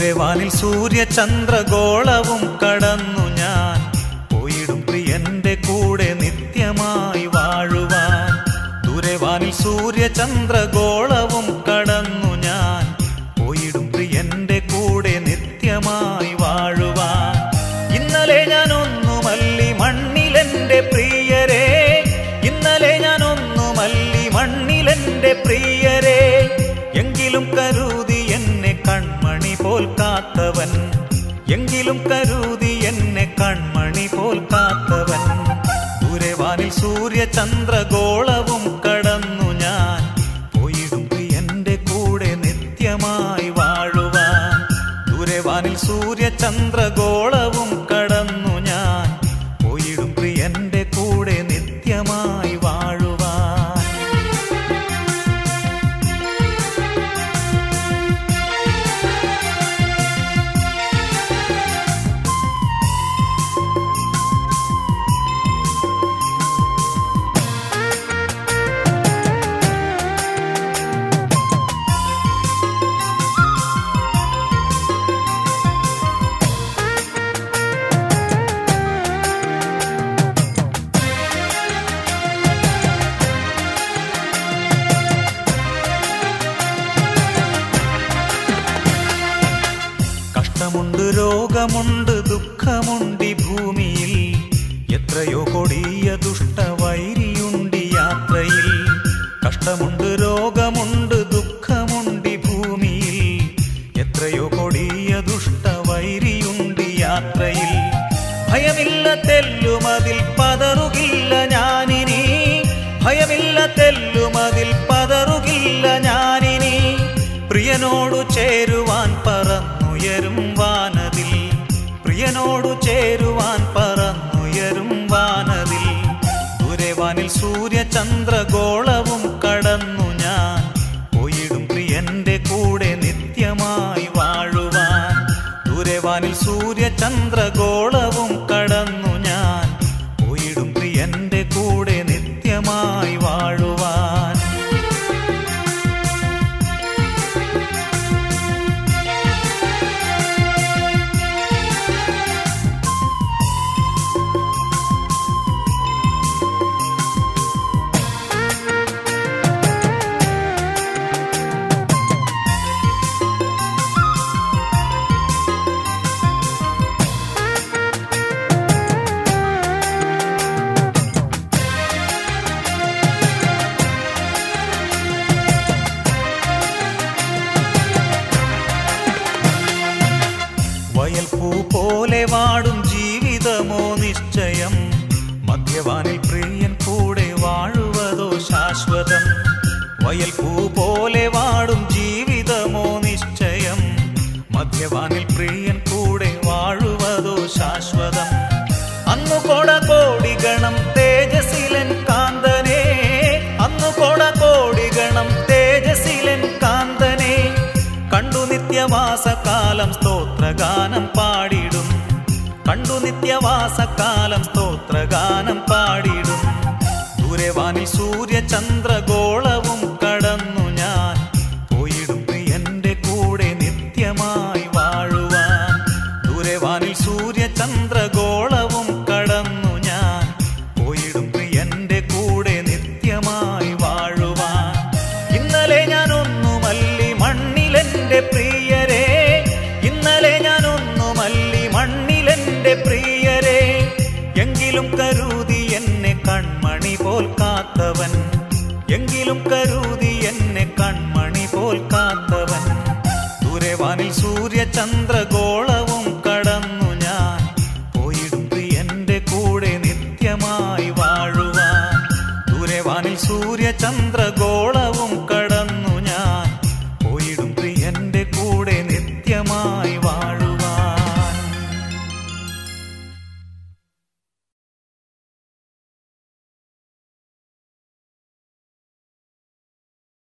ദൂരവാനിൽ സൂര്യ ചന്ദ്രഗോളവും കടന്നു ഞാൻ പോയിടും പ്രിയന്റെ കൂടെ നിത്യമായി വാഴുവാൻ ദൂരവാനിൽ സൂര്യ ചന്ദ്രഗോളവും കടന്നു ഞാൻ പോയിടും പ്രിയന്റെ കൂടെ നിത്യമായി വാഴുവാൻ ഇന്നലെ ഞാൻ ഒന്നുമല്ലി മണ്ണിലെന്റെ പ്രിയരെ ഇന്നലെ ഞാൻ ഒന്നുമല്ലി മണ്ണിലെന്റെ പ്രിയരെ എങ്കിലും കരുതി എന്നെ കൺമണി പോൽ കാത്തവൻ എങ്കിലും കരുതി എന്നെ കൺമണി പോൽ കാത്തവൻ ദൂരവാനിൽ സൂര്യ ചന്ദ്രഗോളവും കടന്നു ഞാൻ പോയിടും പ്രിയന്റെ കൂടെ നിത്യമായി വാഴുവാൻ ദൂരവാനിൽ സൂര്യ ചന്ദ്രഗോളവും കടന്നു ഞാൻ പോയിടും പ്രിയന്റെ കൂടെ നിത്യമായി വാഴുവാൻ കഷ്ടമുണ്ട് രോഗമുണ്ട് ദുഃഖമുണ്ട് ഈ ഭൂമിയിൽ എത്രയോ കൊടിയ ദുഷ്ടവൈരിയുണ്ട് ഈ യാത്രയിൽ കഷ്ടമുണ്ട് രോഗമുണ്ട് ദുഃഖമുണ്ട് ഈ ഭൂമിയിൽ എത്രയോ കൊടിയ ദുഷ്ടവൈരിയുണ്ട് ഈ യാത്രയിൽ ഭയമില്ല തെല്ലുമതിൽ പതറുകില്ല ഞാനിനി ഭയമില്ല തെല്ലുമതിൽ പതറുകില്ല ഞാനിനി പ്രിയനോടു ചേരുവാൻ പറന്നുയരും വാനതിൽ പ്രിയനോടു ചേരുവാൻ പറന്നുയരും വാനതിൽ ദൂരവാനിൽ സൂര്യ ചന്ദ്രഗോളവും കടന്നു ഞാൻ പോയിടും പ്രിയന്റെ കൂടെ നിത്യമായി വാഴുവാൻ ദൂരവാനിൽ സൂര്യ ചന്ദ്രഗോളവും കടന്നു ഞാൻ പോയിടും പ്രിയന്റെ കൂടെ നിത്യമായി വാഴുവാൻ വയൽപ്പൂ പോലെ വാടും ജീവിതമോ നിശ്ചയം മധ്യവാനിൽ പ്രിയൻ കൂടെ വാഴുവതോ ശാശ്വതം വയൽപ്പൂ പോലെ വാടും ജീവിതമോ നിശ്ചയം മധ്യവാനിൽ പ്രിയൻ കൂടെ വാഴുവതോ ശാശ്വതം അന്നു കൊട കോടി ഗണം തേജസിലൻ കാന്തനെ അന്നു കൊട കോടി ഗണം തേജസിലൻ കാന്തനെ കണ്ടു നിത്യവാസകാലം സ്തോത്രഗാനം പാടിടും കണ്ടു നിത്യവാസകാലം സ്തോത്രഗാനം പാടിടും ദൂരവാനിൽ സൂര്യ ചന്ദ്രഗോളവും കടന്നു ഞാൻ പോയിടും പ്രിയന്റെ കൂടെ നിത്യമായി വാഴുവാൻ ദൂരവാനിൽ സൂര്യ ചന്ദ്രഗോളവും കടന്നു ഞാൻ പോയിടും പ്രിയന്റെ കൂടെ നിത്യമായി വാഴുവാൻ ഇന്നലെ ഞാൻ ഒന്നുമല്ലി മണ്ണിലെന്റെ പ്രിയരെ ഇന്നലെ ഞാൻ ഒന്നുമല്ലി മണ്ണിലെന്റെ പ്രിയരെ എങ്കിലും കരുതി എന്നെ കൺമണി പോൽ കാത്തവൻ എങ്കിലും കരുതി എന്നെ കൺമണി പോൽ കാത്തവൻ ദൂരവാനിൽ സൂര്യ ചന്ദ്രഗോളവും